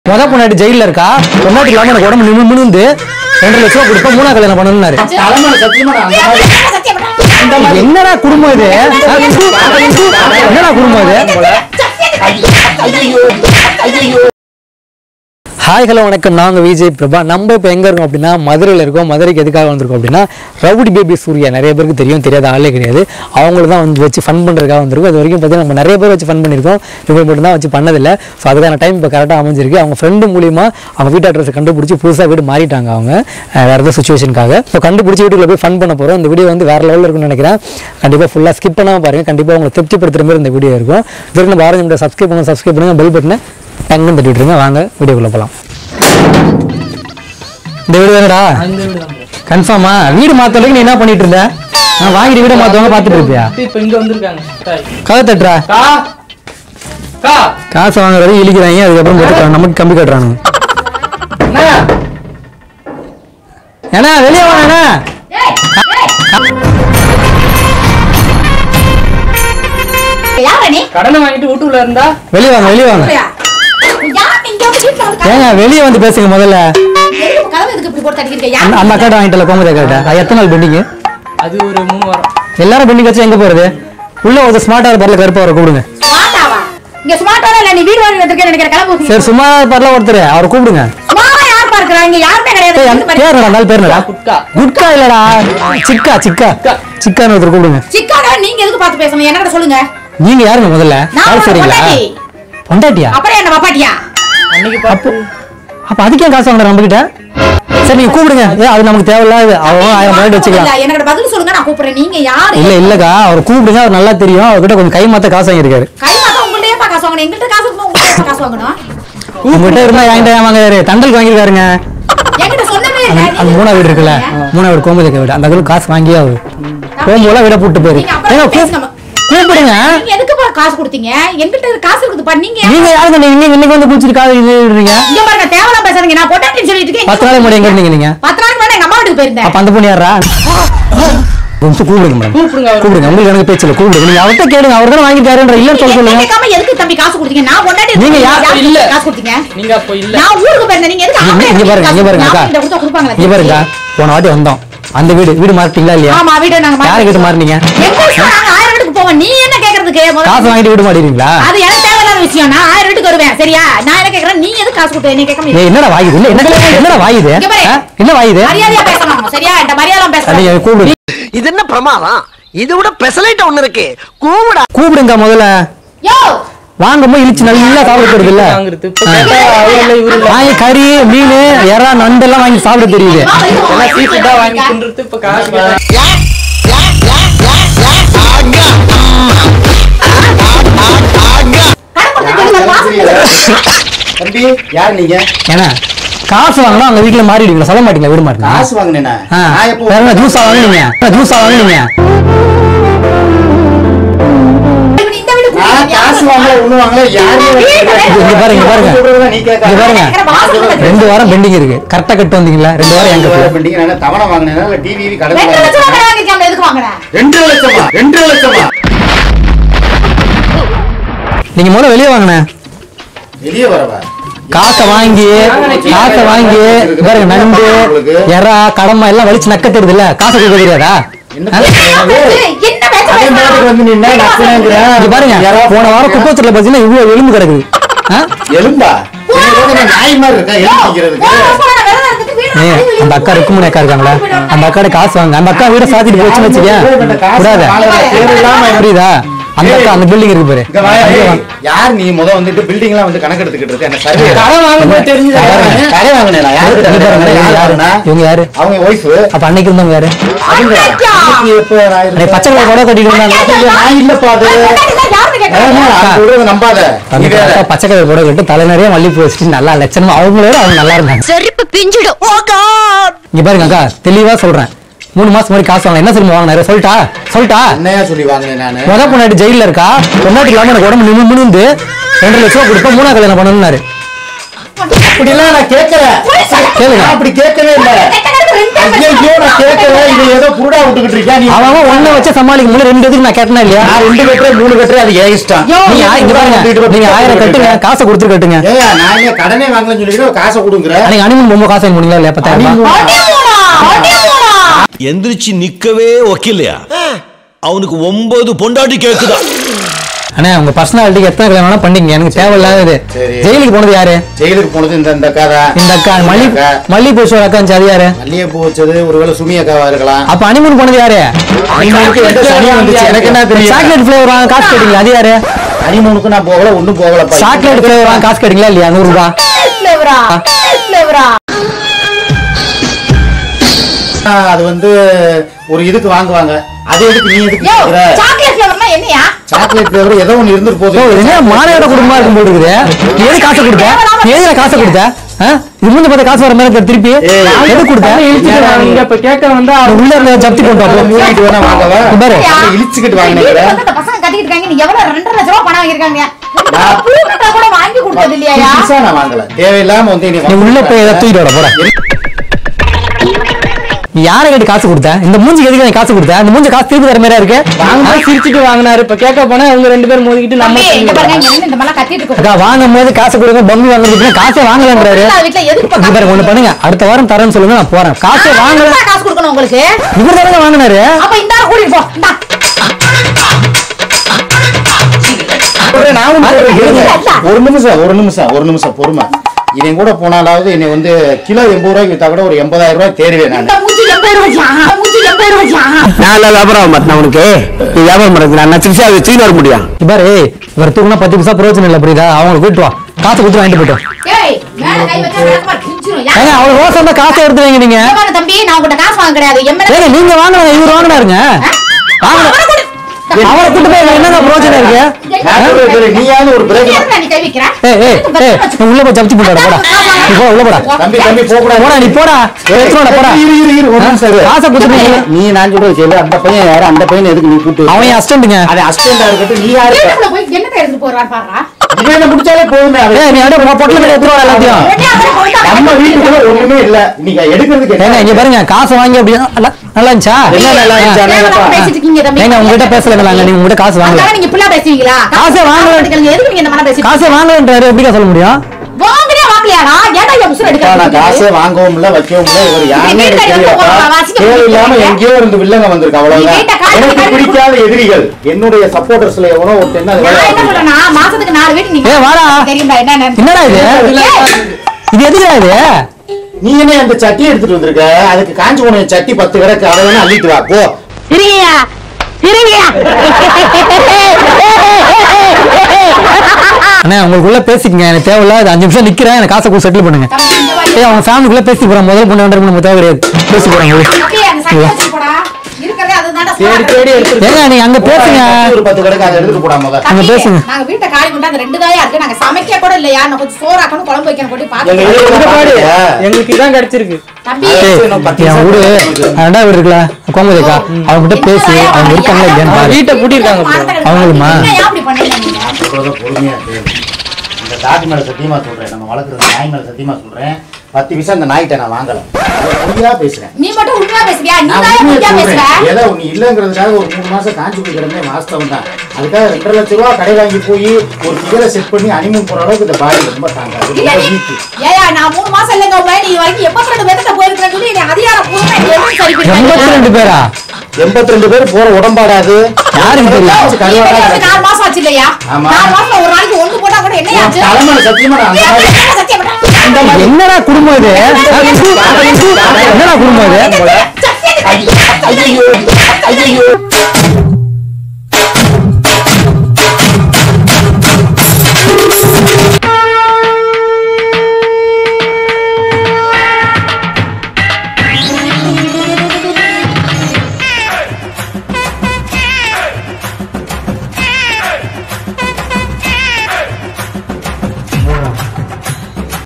முத பொண்ணாட்டி ஜெயில இருக்கா பொண்ணாட்டி இல்லாம எனக்கு உடம்பு நிமிந்து நிமிந்து ரெண்டு லட்சம் ரூபா கொடுப்பா மூணா கல்யாணம் பண்ணணும்னாரு தலைமையில சத்தியமா நான் அந்த மாதிரி என்னடா குடும்பம் இது ஆ, என்னடா குடும்பம் இது ஐயோ ஐயோ ஹாய் ஹலோ வணக்கம் நாங்கள் விஜய் பிரபா நம்ம இப்போ எங்கே இருக்கோம் அப்படின்னா மதுரையில் இருக்கோம் மதுரைக்கு எதுக்காக வந்திருக்கோம் அப்படின்னா ரவுடி பேபி சூர்யா நிறைய பேருக்கு தெரியும் தெரியாத ஆளே கிடையாது அவங்கள தான் வந்து வச்சு ஃபன் பண்ணுறதுக்காக வந்திருக்கோம் இது வரைக்கும் பார்த்தீங்கன்னா நம்ம நிறைய பேர் வச்சு ஃபன் பண்ணியிருக்கோம் இவங்க மட்டும் தான் வச்சு பண்ணதில்லை ஸோ அதுக்கான டைம் இப்போ கரெக்டாக அமைஞ்சிருக்கு அவங்க ஃப்ரெண்டு மூலியமா அவங்க வீட்டு அட்ரஸ் கண்டுபிடிச்சி புதுசாக வீடு மாறிட்டாங்க அவங்க அஹ், வேற ஏதோ சுச்சுவேஷனுக்காக ஸோ கண்டுபிடிச்சி வீட்டுக்குள்ள போய் ஃபன் பண்ண போகிறோம் இந்த வீடியோ வந்து வேறு லெவலில் இருக்கும்னு நினைக்கிறேன் கண்டிப்பாக ஃபுல்லாக ஸ்கிப் பண்ணாமல் பாருங்கள் கண்டிப்பாக உங்களை திருப்திப்படுத்துகிற மாதிரி இந்த வீடியோ இருக்கும் இதுவரைக்கும் நம்ம ஆரஞ்சு மீடியா சப்ஸ்கிரைப் பண்ணுங்க சப்ஸ்கிரைப் பண்ணுங்க பெல் பட்டனை டங்குன்னு தட்டி விட்டுருங்க வாங்க வீடியோக்குள்ளே போகலாம் இந்த வீடு தானடா கன்ஃபார்மா வீடு மாத்தறதுக்கு நீ என்ன பண்ணிட்டு இருந்த நான் வாங்கிட்டு வீட மாத்துவாங்க பாத்துட்டு இருப்பியா இப்ப இங்க வந்திருக்காங்க தாய். கதை தட்டுறா கா கா காசு வாங்குறது இழிக்கிறாங்க அதுக்கப்புறம் போட்டு நமக்கு கம்பி கட்டுறானுங்க என்ன ஏன்னா வெளியே வாங்க யாரா நீ கடனை வாங்கிட்டு வீட்டுக்குள்ள இருந்தா வெளியே வாங்க வெளியே வாங்க யார் நீங்க வந்து வீட்டுல வந்து கதவு- ஏங்க வெளியே வந்து பேசுங்க முதல்ல எதுக்கு கதவு எதுக்கு இப்படி போட்டு அடிக்கிறீங்க அந்த- யார் அந்த அக்காட்ட வாங்கிட்டல கோமதி அக்காட்ட அது எத்தனை நாள் பெண்டிங் அது ஒரு மூணு வாரம் எல்லாரும் பெண்டிங் வச்சு எங்க போறது உள்ள ஒரு ஸ்மார்ட்டா பரல கருப்பா வர கூப்பிடுங்க ஸ்மார்ட்டாவா இங்க ஸ்மார்ட்டாவா இல்ல நீ வீடு வாங்கி வந்திருக்கேன்னு நினைக்கிற கிளம்பு சரி சும்மா பரல ஒருத்தர் அவரை கூப்பிடுங்க சும்மாவா யார் பார்க்கறா இங்க யாருமே கிடையாது ஏய், அந்த பேர் என்னடா அந்த பேர் என்னடா குட்கா குட்கா இல்லடா சிக்கா சிக்கா சிக்கான்னு ஒருத்தர் கூப்பிடுங்க சிக்காடா நீங்க எதுக்கு பார்த்து பேசணும் என்ன கிட்ட சொல்லுங்க நீங்க யாருங்க முதல்ல நான் கால் ஒரு சரிங்களா பொண்டாட்டி. பொண்டாட்டியா அப்புறம் என்ன பாப்பாட்டியா அன்னைக்கு பார்த்து அப்ப அதுக்கே காசு வாங்குற நம்ம கிட்ட சரி நீங்க கூப்பிடுங்க ஏ அது நமக்கு தேவையில்லாது அவன் ஆயிரம் பாயிண்ட் வச்சுக்கலாம் இல்ல, எனக்கு பதில் சொல்லுங்க நான் கூப்பிடுறேன் நீங்க யாரு இல்ல இல்லக்கா அவர் கூப்பிடுங்க அவர் நல்லா தெரியும் அவர்கிட்ட கொஞ்சம் கை மாத்த காசு வாங்கியிருக்காரு கை மாத்த உங்கள்ட்டே காசு வாங்கணும் எங்கள்கிட்ட காசு இருக்கணும் உங்கள்கிட்ட காசு வாங்கணும் உங்ககிட்ட இருந்தா என்கிட்ட ஏன் வாங்குறாரு தண்டல் வாங்கியிருக்காருங்க என்கிட்ட சொன்னவே இல்ல அந்த- அந்த மூணா வீடு இருக்குல்ல மூணா வீடு கோமதி வீடு அந்த வீடு காசு வாங்கியே அவரு கோம்போல வீட போட்டு போயிரு நீங்க அப்புறம் ஏங்க, கூப்- பேசுங்க. கூப்பிடுங்க நீங்க எதுக்கு காசு கொடுத்தீங்க என்கிட்ட காசு இருக்குதுப்பா நீங்க ஏன் நீங்க யாருங்க நீங்க இன்னைக்கு இன்னைக்கு வந்து குடிச்சிட்டு காது இது விடுறீங்க இங்க பாருங்க தேவலாம் பேசுறீங்க நான் பொட்டாட்டின்னு சொல்லிட்டு இருக்கேன் பத்து நாளைக்கு முன்னாடி எங்க இருந்தீங்க நீங்க பத்து நாளைக்கு முன்னாடி எங்க அம்மா வீட்டுக்கு போயிருந்தேன் அப்ப அந்த பொண்ணு யாரா ஒரு நிமிஷம் கூப்பிடுங்க மேடம் கூப்பிடுங்க அவரை. கூப்பிடுங்க உங்களுக்கு எனக்கு பேச்சல கூப்பிடுங்க நீங்க அவர்கிட்ட கேளுங்க அவர் தான் வாங்கி தரேன்ற இல்லன்னு சொல்ல நீங்க சொல்லுங்க கேட்காம எதுக்கு தம்பி காசு கொடுத்தீங்க நான் பொண்டாட்டி நீங்க யார் யாருக்கு இல்ல. காசு கொடுத்தீங்க நீங்க அப்போ இல்ல நான் ஊருக்கு போயிருந்தேன் நீங்க எதுக்கு இங்க- ஆம்பளை இங்க பாருங்க இங்க பாருங்க அக்கா இந்த கொடுத்தா கொடுப்பாங்களா இங்க பாருங்க போன வாட்டி வந்தோம் அந்த வீடு வீடு மாறிட்டீங்களா இல்லையா ஆமா வீடு நாங்க யாரு கிட்ட மாறினீங்க எங்க இஷ்டம் நாங்க ஆயிரம் வீட்டுக்கு போவோம் நீ என்ன கேக்குறதுக்கு முதல்ல காசு வாங்கிட்டு வீடு மாறிடுவீங்களா அது எனக்கு தேவையில்லாத விஷயம் நான் ஆயிரம் வீட்டுக்கு வருவேன் சரியா நான் என்ன கேக்குறேன் நீ எதுக்கு காசு கொடுத்த என்ன கேட்க ஏய், என்னடா வாயுது இல்ல என்ன என்னடா வாயுது இங்க பாரு. ஆ? என்ன வாயுது மரியாதையா பேசணும் சரியா இந்த மரியாதை நீங்க பேசணும் கூப்பிடு இது என்ன பிரமாதம் இது விட பெசலைட் ஒண்ணு இருக்கு கூவிடா கூப்பிடுங்க முதல்ல யோ வாங்கும்போது இழிச்சு நல்லா சாப்பிட தெரியுது இல்ல வாங்குறது இப்ப கேட்டா அவரு இல்ல இவரு இல்ல வாங்கி கறி மீன் எறா நண்டு எல்லாம் வாங்கி சாப்பிட தெரியுது எல்லாம் சீ ஃபுட்டா வாங்கி தின்றது இப்ப காசு கேட்டா தம்பி யார் நீங்க ஏன்னா காசு வாங்கினா அவங்க வீட்டுல மாறிடுவீங்களா சொல்ல மாட்டீங்களா விட மாட்டீங்க காசு வாங்கினேனா நான் எப்போ ஜூஸா வாங்குனீங்க ஜூஸா வாங்குனீங்க இந்த வீடு நான் காசு வாங்கல ஒண்ணு வாங்கல யாருமே இங்க பாருங்க, இங்க பாருங்க. சொல்றதா நீ கேட்க இங்க பாருங்க ரெண்டு வாரம் பெண்டிங் இருக்கு கரெக்டா கட்டு வந்தீங்களா ரெண்டு வாரம் எங்க போய் பெண்டிங் நான் தவணை வாங்கினேனா இல்ல டிவி கடை ரெண்டு லட்சம் ரூபாய் வாங்கிருக்காங்க எதுக்கு வாங்கின ரெண்டு லட்சமா ரெண்டு லட்சமா நீங்க முதல்ல வெளியே வாங்கினேன் வெளியே வரவா காசை வாங்கி காசை வாங்கி இங்க பாருங்க நண்டு எறா கடமை எல்லாம் வலிச்சு நக்க தெரியுது இல்ல காசை கொடுக்க தெரியாதா என்ன ஆ? என்ன பேச்சு அதே மாதிரி வந்து நின்னா நக்குறேங்கிற. இங்க பாருங்க போன வாரம் குப்பத்துல பாத்தீங்கன்னா இவ்வளவு எலும்பு கிடக்குது ஆ? எலும்பா இது ஏதோ கொஞ்சம் நாய் மாதிரி இருக்கா எலும்பு வைக்கிறதுக்கு ஏய், அந்த அக்கா ருக்குமணி அக்கா இருக்காங்களா அந்த அக்காட காசு வாங்க அந்த அக்கா வீட சாத்திட்டு போச்சுன்னு வச்சுக்கேன் கூடாது புரியுதா அந்த அக்கா அந்த பில்டிங் இருக்கு பாரு இங்க வாயா, அங்கே ஏய், வாங்க. யார் நீ முத வந்துட்டு பில்டிங் எல்லாம் வந்து கணக்கு எடுத்துக்கிட்டு இருக்க என்ன சர்வே கடன் வாங்கும்போது தெரிஞ்சது கடை வாங்கினேன் இங்க பாருங்க, இவங்க யாருன்னா இவங்க யாரு அவங்க ஒய்ஃப் அப்ப அன்னைக்கு இருந்தவங்க யாரு அவங்க இன்னைக்கு எப்ப நான் அன்னைக்கு இருந்தேன்? பச்சை கலர் புடவை கட்டிட்டு இருந்தாங்க நான் இல்லப்பா அது ஆமா, நான் சொல்றதை நம்பாத அந்த நீ வேற. அக்கா பச்சை கலர் புடவை கட்டு தலை நிறைய மல்லிப்பூ வச்சுட்டு நல்லா லட்சணமா அவங்களோட அவங்க நல்லா இருந்தாங்க செருப்பு பிஞ்சிடும் இங்க பாருங்க அக்கா தெளிவா சொல்றேன் மூணு மாசம் முன்னாடி காசு வாங்க என்ன சொல்லுங்க வாங்கினாரு சொல்லிட்டா சொல்லிட்டா என்னையா சொல்லி வாங்கினேன் நானு முத பொண்ணாட்டி ஜெயில இருக்கா பொண்ணாட்டி இல்லாம எனக்கு உடம்பு நிமிந்து நிமிந்து ரெண்டு லட்சம் ரூபா கொடுப்பா மூணா கல்யாணம் பண்ணணும்னாரு அப்படிலாம் நான் கேட்கல கேளுங்க. நான் அப்படி கேட்கவே இல்ல ஐயோ நான் கேட்கல இது ஏதோ புருடா விட்டுக்கிட்டு இருக்கியா நீ அவன் அவன் ஒண்ணை வச்சு சமாளிக்க முடியல ரெண்டு இதுக்கு நான் கேட்டனா இல்லையா நான் ரெண்டு கட்டுறேன் மூணு கட்டுறேன் அது ஏன் இஷ்டம் நீங்க ஆ- இங்க பாருங்க நீங்க ஆயிரம் கட்டுங்க காசை கொடுத்துட்டு கட்டுங்க ஏங்க நான் இங்க கடனே வாங்கலன்னு சொல்லிட்டு காசை கொடுக்குற அன்னைக்கு அனிமன் ரொம்ப காசு முடியல இல்லையா பத்தாயிரம் ரூபாய் எந்திரிச்சு நிக்கவே ஒக்கில்லையா அவனுக்கு ஒன்பது பொண்டாட்டி கேக்குதா அண்ணா உங்க பர்சனாலிட்டிக்கு எத்தனை கல்யாணம் வேணா பண்ணீங்க எனக்கு தேவையில்லாதது சரி. ஜெயிலுக்கு போனது யாரு ஜெயிலுக்கு போனது இந்த இந்த அக்கா தான் இந்த அக்கா மல்லி அக்கா. மல்லிகைப்பூ ஷோ அக்கா இருந்துச்சு, அது யாரு மல்லிகைப்பூ வச்சது ஒருவேளை சுமி அக்காவா இருக்கலாம் அப்ப அனிமன் போனது யாரு ஹனிமூனுக்கு எந்த சனியா வந்துச்சு எனக்கு என்ன தெரியும் சாக்லேட் ஃபிளேவர் வாங்க காசு கேட்டீங்களா அது யாரு ஹனிமூனுக்கு நான் போகல ஒண்ணும் போகலப்பா சாக்லேட் ஃபிளேவர் வாங்க காசு கேட்டீங்களா இல்லையா நூறு ரூபாய் ஃபிளேவரா ஃபிளேவரா ஆ, அது வந்து ஒரு இதுக்கு வாங்குவாங்க அது எதுக்கு நீ எதுக்கு யோ கேக்குற சாக்லேட் ஃபிளேவர்னா என்னையா சாக்லேட் ஃபிளேவர் ஏதோ ஒண்ணு இருந்துட்டு ஓ போகுது இது என்ன மாலையோட குடும்பமா இருக்கும் போல இருக்குது நீ எது காசு கொடுத்த நீ எதுல காசு கொடுத்த ஆ? இது முன்ன பார்த்த காசு வர மாதிரி இருக்கு திருப்பி எது கொடுத்த இழுத்துட்டு வாங்க இப்ப கேட்க வந்தா நீ உள்ள இருந்த ஜப்தி பண்ணிட்டு வா, போ. மூடிட்டு வேணா வாங்கவா இங்க பாரு அப்படியே இழுச்சுக்கிட்டு வீட்டுக்கு வாங்கினீங்க வந்து இந்த பசங்க கட்டிக்கிட்டு இருக்காங்க நீ எவ்வளவு ரெண்டரை லட்ச ரூபா பணம் வாங்கியிருக்காங்க நான் பூ கட்டா கூட வாங்கி கொடுத்தது இல்லையா புதுசா நான் வாங்கல தேவையில்லாம வந்து நீ உள்ள போய் எதை தூக்கிட்டு வர போற நீ யாரை கேட்டு காசு கொடுத்த இந்த மூஞ்சிக்கு எதுக்கு நீ காசு கொடுத்த இந்த மூஞ்சி காசு திருப்பி தர மாதிரியா இருக்கு வாங்க சிரிச்சுட்டு வாங்கினாரு இப்ப கேட்க போனா அவங்க ரெண்டு பேரும் மோதிக்கிட்டு நம்ம தம்பி இங்க பாருங்க இங்க நின்னு இந்த மாதிரிலாம் கத்திட்டு இருக்கோம் அக்கா வாங்கும் போது காசு கொடுங்க பம்மி வாங்குறதுக்கு காசே வாங்கலன்றாரு வீட்டுல எதுக்கு இப்ப இங்க பாருங்க ஒண்ணு பண்ணுங்க அடுத்த வாரம் தரேன்னு சொல்லுங்க நான் போறேன் காசே வாங்கல எவ்வளவு காசு கொடுக்கணும் உங்களுக்கு இவர் தானங்க வாங்கினாரு அப்ப இந்த ஆளை கூட்டிட்டு போ இந்தா. நான் ஒண்ணு சொல்றேன், இருங்க. ஒரு நிமிஷம் ஒரு நிமிஷம் ஒரு நிமிஷம் பொறுமை இவன் கூட போனாலாவது என்னை வந்து கிலோ எண்பது ரூபாய்க்கு வித்தா கூட ஒரு எண்பதாயிரம் ரூபாய் தேடுவேன் நான் இந்த மூஞ்சி எண்பது ரூபாய்யா இந்த மூஞ்சி எண்பது ரூபாய்யா நான் வியாபாரம் பார்த்தேன் உனக்கு நீ வியாபாரம் பண்ணுறது நான் சிரிச்சா வச்சு வர முடியும் இவர் இவர் தூக்குனா பத்து பைசா பிரயோஜனம் இல்லை புரியுதா அவங்களுக்கு கூட்டு வா காசு கொடுத்து வாங்கிட்டு போயிட்டோம் ஏய் மேல கை வச்சா விளக்கமா கிழிச்சிரும். யா. ஏங்க அவ்வளவு ரோஸ் அந்த காசை எடுத்து வைங்க நீங்க இங்க பாரு தம்பி நான் உங்ககிட்ட காசு வாங்க கிடையாது என் மேல ஏங்க நீங்க வாங்கினாங்க இவர் வாங்கினாருங்க வாங்கின அவரை கொடு. அவரை கூட்டு போய் என்னங்க பிரயோஜனம் இருக்கு நான் சொல்றது கேளு, நீயாவது ஒரு பிரேக் எதுக்குடா நீ கை வைக்கிற? ஏய் ஏய் ஏய் நீ உள்ள போய் ஜப்தி பண்ணிட்டு போடா நீ போ உள்ள போடா தம்பி தம்பி போக கூடாது போடா நீ போடா எடுத்துடா போடா இரு இரு இரு ஒரு நிமிஷம் இரு. காசை கொடுத்து நீ நான் சொல்றது கேளு அந்த பையன் யாரு அந்த பையன் எதுக்கு நீ கூட்டு அவன் என் அசிஸ்டன்ட்டுங்க அது அசிஸ்டண்டா இருக்கட்டும் நீ யாரு வீட்டுக்குள்ள போய் என்னத்தை எடுத்துட்டு போறான்னு பாருடா. இவன் என்ன முடிச்சாலே போதுமே அவன். ஏய் நீ அப்படியே பொட்டல மேல எடுத்துட்டு வா எல்லாத்தையும் உடனே அவரை போயிட்டு நம்ம வீட்டுக்குள்ள ஒண்ணுமே இல்ல நீங்க எடுக்கிறதுக்கு ஏங்க என்ன இங்க பாருங்க காசு வாங்கி அப்படியே நல்லா நல்லா இருந்துச்சா என்ன நல்லா இருந்துச்சா? தேவையில்லாம பேசிட்டு இருக்கீங்க தம்பி. ஏங்க உங்ககிட்ட பேசலங்களாங்க நீங்க உங்ககிட்ட காசு வாங்கல அதனால நீங்க இப்படிலாம் பேசுவீங்களா? காசே வாங்கல. கேளுங்க, எதுக்கு நீங்க இந்த மாதிரிலாம் பேசிட்டு காசே வாங்கலன்றாரு எப்படிக்கா சொல்ல முடியும் வாங்குறியா, வாங்கலையாடா? ஏன்டா இவ்வளவு உசுரை அப்பா, நான் எடுக்கிற? காசே வாங்கவும் இல்ல வைக்கவும் இல்ல இவர் யாருமே நீ எனக்கு வீட்டுல தெரியலப்பா. இருந்து வாசிக்க தேவையில்லாம முடியாது. எங்கேயோ இருந்து வில்லங்க வந்திருக்கு நீ அவ்வளவுதான் வீட்டை காலி எனக்கு பண்ணி பிடிக்காத எதிரிகள் என்னுடைய சப்போர்ட்டர்ஸ்ல எவனோ ஒருத்தன் அது நான் வேலை என்ன பார்க்குது. சொல்றேன்னா, மாசத்துக்கு நாலு வீட்டு நீங்க ஏய், வாடா. தெரியும்டா, என்னன்னு. என்னடா இது ஏய், இது எதுக்குடா இது நீ என்ன அந்த சட்டி எடுத்துட்டு வந்திருக்க அதுக்கு காஞ்சி போன சட்டி பத்து கிடக்கு அதை வேணா அள்ளிட்டு வா போ இருங்கய்யா, இருங்கய்யா. அண்ணா உங்களுக்குள்ள பேசிக்கங்க எனக்கு தேவையில்ல அது அஞ்சு நிமிஷம் நிக்கிறேன் எனக்கு காசை கூட செட்டில் பண்ணுங்க தம்பி, இங்க வா. ஏய் அவங்க ஃபேமிலிக்குள்ள பேசி போறோம் முதல் பொண்ணு வேண்டாம் நம்ம தேவை கிடையாது பேசி போறாங்க தம்பி, அந்த சட்டை வச்சுட்டு போடா. இருக்கிறதே அதுதான்டா தேடி சும்மா தேடி எடுத்துட்டு ஏங்க நீங்க அங்க பேசுங்க ஒரு பத்து கிடக்கு அதை எடுத்துட்டு போடா முத அங்க தம்பி, பேசுங்க. நாங்க வீட்டை காலி பண்ணிட்டு அந்த ரெண்டு தாயா இருக்கு நாங்க சமைக்க கூட இல்லையா நான் கொஞ்சம் சோறாக்கணும் குழம்பு வைக்கணும் கூட எங்க பாத்து வீட்டுல இங்க பாரு பாருங்க. எங்களுக்கு இதான் கிடைச்சிருக்கு தம்பி ஏய், என் வீடு ரெண்டாவது வீடு இருக்குல்ல கோமதிக்கா அவங்க கிட்ட பேசி அவங்க இருக்காங்களா இல்லையான்னு பாரு வீட்டை பூட்டியிருக்காங்க bro. அவங்களுமா? என்னய்யா அப்படி பண்ணீங்க நீங்க? சொல்றத பொறுமையா கேளு. இந்த டாக் மேல சத்தியமா சொல்றேன் நம்ம வளர்க்குறது நாய் மேல சத்தியமா சொல்றேன் பத்து பைசா அந்த நாய்கிட்ட நான் வாங்கல உறுதியா பேசுறேன் நீ மட்டும் உண்மையா பேசுறியா நீ நான் தான் உண்மையை உண்மையா பேசுற சொல்றேன். ஏதோ நீ இல்லங்கிறதுக்காக ஒரு மூணு மாசம் காஞ்சி போய் கிடந்தே வாஸ்தவம் தான் அதுக்காக ரெண்டரை லட்ச ரூபா கடை வாங்கி போய் ஒரு ஃபிகரை செட் பண்ணி அனிமன் போற அளவுக்கு இந்த பாடி ரொம்ப தாங்காது இல்ல ரொம்ப நீ வீக்கு ஏயா நான் மூணு மாசம் இல்லைங்க உங்க நீ வரைக்கும் எப்ப ரெண்டு பேர்கிட்ட போயிருக்கிறேன்னு சொல்லி நீ அதிகாரம் பூர்வமா நீ எதுவும் சரி எண்பத்தி பண்ணி ரெண்டு பேரா எண்பத்தி ரெண்டு பேர் போற உடம்பாடாது யாருக்கு தெரியும்? காசு நீ கருவாடா வெளிய வந்து கிடக்கு. நாலு மாசம் ஆச்சு இல்லையா ஆமா. நாலு மாசத்துல ஒரு நாளைக்கு ஒண்ணு போட்டா கூட என்ன உன் ஆச்சு தலைமையில சத்தியமா நான் அந்த மாதிரி சத்தியம் பண்ணா- அந்த மாதிரி என்னடா குடும்பம் இது என்னடா குடும்பம் இது சத்தியம் பண்ணி- ஐயோ ஐயோ